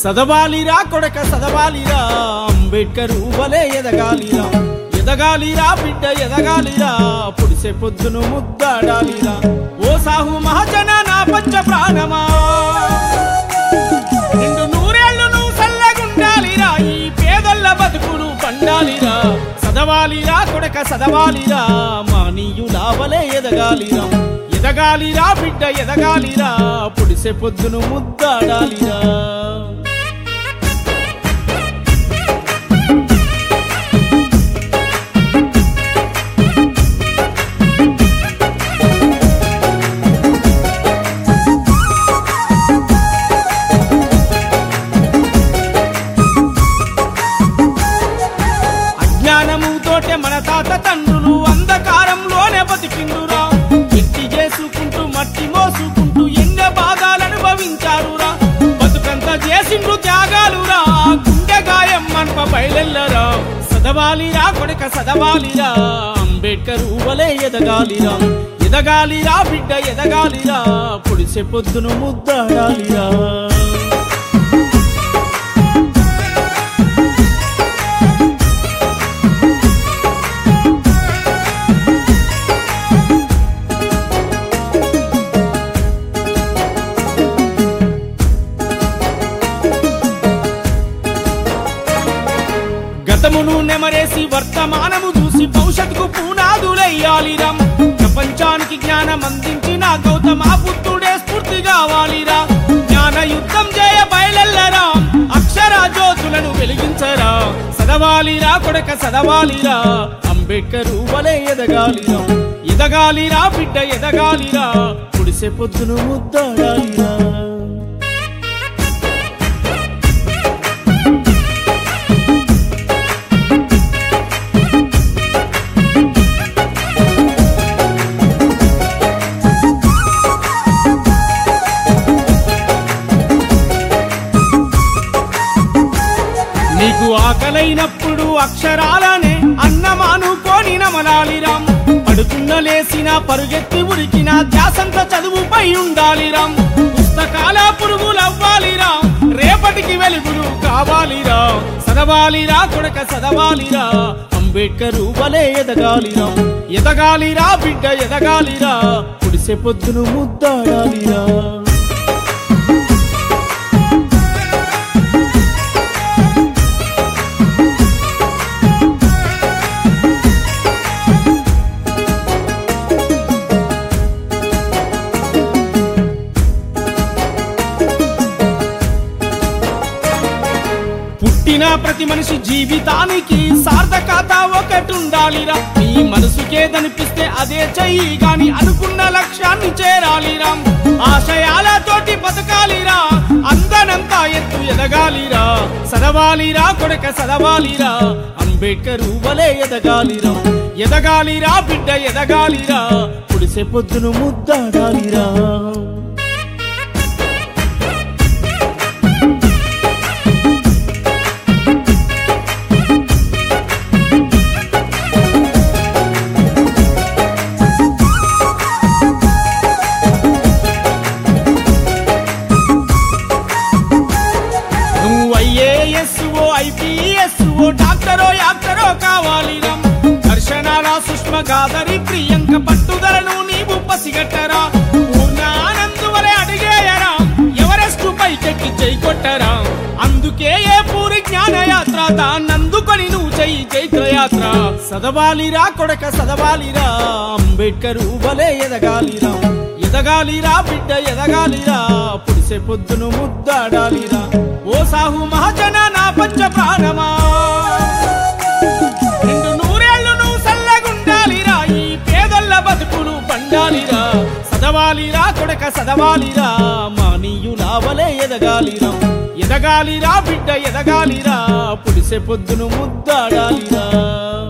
సదవాలిరా కొడక సదవాలిరా అంబేద్కర్ వలే ఎదగాలిరా ఎదగాలిరా బిడ్డ ఎదగాలిరా పుడిసే పొద్దును ముద్దాడాలిరా ఓ సాహు మహాజన నా పంచ ప్రాణమా నిండు నూరేళ్లు నువ్వు సల్లగుండాలిరా ఈ పేదల్ల బతుకులు పండాలిరా సదవాలిరా కొడక సదవాలిరా మానీయులా వలే ఎదగాలిరా ఎదగాలిరా బిడ్డ ఎదగాలిరా పుడిసే పొద్దును ముద్దాడాలిరా అజ్ఞానముతోటే మన తాత తండ్రులు అంధకారంలోనే బతికిండురా ఎట్టి చేసుకుంటూ మట్టి మోసుకుంటూ ఎన్నో బాధలు అనుభవించారురా బతుకంతా చేసిండ్రు త్యాగాలురా గుండె గాయం మనప బయలెల్లరా సదవాలిరా కొడక సదవాలిరా అంబేద్కర్ వలే ఎదగాలిరా ఎదగాలిరా బిడ్డ ఎదగాలిరా పొడిసే పొద్దును ముద్దాడాలిరా గతమును నెమరేసి వర్తమానము చూసి భవిష్యత్తుకు పునాదులయ్యాలిరా ప్రపంచానికి జ్ఞానం అందించిన గౌతమ బుద్ధుడే స్ఫూర్తి కావాలిరా జ్ఞాన యుద్ధం చేయ బయలెల్లరా అక్షర జ్యోతులను వెలిగించరా సదవాలిరా కొడక సదవాలిరా అంబేద్కర్ వలే ఎదగాలిరా ఎదగాలిరా బిడ్డ ఎదగాలిరా పుడిసే పొద్దును ముద్దాడాలిరా నీకు ఆకలైనప్పుడు అక్షరాలనే అన్నమానుకోని నమలాలిరాం పడుతున్న లేసిన పరుగెత్తి ఉరికిన ధ్యాసంత చదువుపై ఉండాలిరాం పుస్తకాల పురుగులవ్వాలిరా రేపటికి వెలుగులు కావాలిరా సదవాలిరా కొడక సదవాలిరా అంబేద్కర్ వలే ఎదగాలిరా ఎదగాలిరా బిడ్డ ఎదగాలిరా పుడిసే పొద్దును ముద్దాడాలిరా పుట్టిన ప్రతి మనిషి జీవితానికి సార్థకత ఒకటి ఉండాలిరా నీ మనసుకేదనిపిస్తే అదే చెయ్యి గాని అనుకున్న లక్ష్యాన్ని చేరాలిరా ఆశయాలతోటి బతకాలిరా అందనంతా ఎత్తు ఎదగాలిరా సదవాలిరా కొడక సదవాలిరా అంబేద్కర్ వలే ఎదగాలిరా ఎదగాలిరా బిడ్డ ఎదగాలిరా పుడిసే పొద్దును ముద్దాడాలిరా నువ్వు ఐఏఎస్ ఓ ఐపీఎస్ ఓ డాక్టరో యాక్టరో కావాలిరా దర్శనాల సుష్మ గాదరి ప్రియంక పట్టుదలను నీవు పసిగట్టరా పూర్ణానందు వలె అడిగేయరా ఎవరెస్ట్ పైకెక్కి చెయ్యి కొట్టరా అందుకే ఏ పూరి జ్ఞానయాత్ర దాన్నందుకొని నువ్వు చెయ్యి చైత్రయాత్ర సదవాలిరా కొడక సదవాలిరా అంబేద్కర్ వలే ఎదగాలిరా ఎదగాలిరా బిడ్డ ఎదగాలిరా పుడిసే పొద్దును ముద్దాడాలిరా ఓ సాహు మహాజన నా పంచ ప్రాణమా రెండు నూరేళ్లు నువ్వు సల్లగుండాలిరా ఈ పేదల్ల బతుకులు పండాలిరా సదవాలిరా కొడక సదవాలిరా మానీయులా వలే ఎదగాలిరా ఎదగాలిరా బిడ్డ ఎదగాలిరా పుడిసే పొద్దును ముద్దాడాలిరా